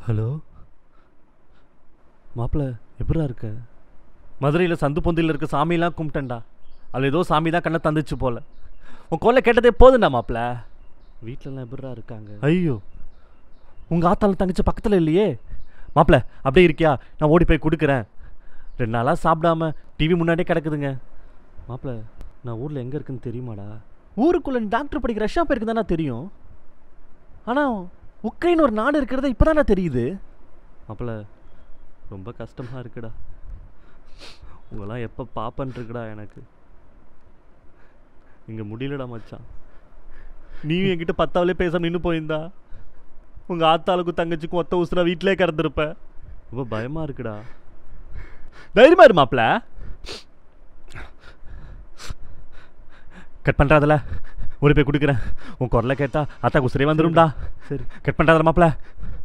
hello மாப்பிள்ள எப்படா இருக்க மதுரையில் சந்து பொந்தியில் இருக்க சாமியெல்லாம் கும்பிட்டேன்டா அதில் ஏதோ சாமி தான் கண்ணை தந்துச்சு போல உன் கொல்லை கேட்டதே போதும்டா மாப்பிள்ள வீட்டிலலாம் எப்படா இருக்காங்க ஐயோ உங்கள் ஆத்தால தங்கச்சி பக்கத்தில் இல்லையே மாப்பிள்ள அப்படியே இருக்கியா நான் ஓடி போய் கொடுக்குறேன் ரெண்டு நாளாக சாப்பிடாம டிவி முன்னாடியே கிடக்குதுங்க மாப்பிள்ள நான் ஊரில் எங்கே இருக்குன்னு தெரியுமாடா ஊருக்குள்ளே நீ டாக்டர் படிக்கிற ரஷ்யா பேருக்கு தானே தெரியும் ஆனால் உக்ரைன் ஒரு நாடு இருக்கிறது இப்போ தானே தெரியுது மாப்பிள்ள ரொம்ப கஷ்டமாக இருக்குடா உங்களாம் எப்போ பாப்பன் இருக்குடா எனக்கு இங்கே முடியலடா மச்சான் நீயும் என்கிட்ட பத்தாவலே பேச நின்று போயிருந்தா உங்கள் ஆத்தாளுக்கும் தங்கச்சிக்கும் ஒத்த உசுரா வீட்டிலே கிடந்திருப்ப ரொம்ப பயமாக இருக்குடா தைரியமா இரு மாப்பிள்ள கட் பண்ணுறாதுல ஓடி போய் கொடுக்குறேன் உன் குரலை கேட்டா அத்தா உசுரே வந்துடும்டா சரி கட் பண்ணுறாதுல மாப்பிள்ள